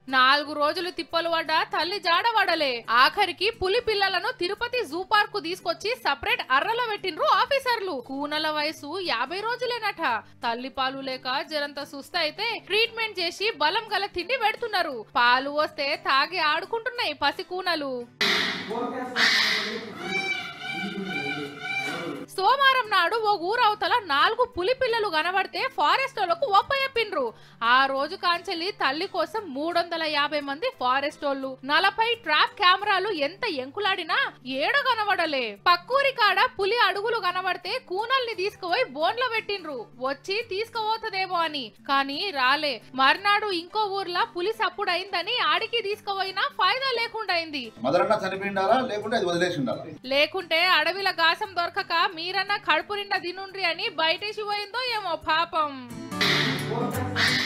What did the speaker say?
నాలుగు రోజులు తిప్పలు పడ్డా తల్లి జాడబడలే ఆఖరికి పులి పిల్లలను తిరుపతి జూ పార్క్ కు తీసుకొచ్చి సపరేట్ అర్రలో పెట్టిండ్రు ఆఫీసర్లు కూనల వయసు యాభై రోజులేనట తల్లి పాలు లేక జరంత సుస్థ అయితే ట్రీట్మెంట్ చేసి బలం గల తిండి పెడుతున్నారు పాలు వస్తే తాగి ఆడుకుంటున్నాయి పసి కూనలు సోమవారం నాడు ఓ ఊరవతల నాలుగు పులి పిల్లలు కనబడితే ఫారెస్ట్ వాళ్ళకు ఒప్పయప్పిండ్రు ఆ రోజు కాంచెలి తల్లి కోసం మూడు వందల యాభై మంది ఫారెస్ట్ వాళ్ళు నలభై ట్రాప్ కెమెరాలు ఎంత ఎంకులాడినా ఏడ కనబడలే పక్కూరి కాడ పులి అడుగులు కనబడితే కూనల్ని తీసుకుపోయి బోన్లో పెట్టిండ్రు వచ్చి తీసుకుపోతదేమో అని కానీ రాలే మర్నాడు ఇంకో ఊర్లో పులి సప్పుడైందని ఆడికి తీసుకుపోయినా ఫాయిదా లేకుండా అయింది మదరన్న చనిపోయిండాలా లేకుంటే అది వదిలేసి ఉండాలా లేకుంటే అడవిల గాసం దొరకక మీరన్నా కడుపు నిండా తినుండ్రి అని బయటేసి పోయిందో ఏమో పాపం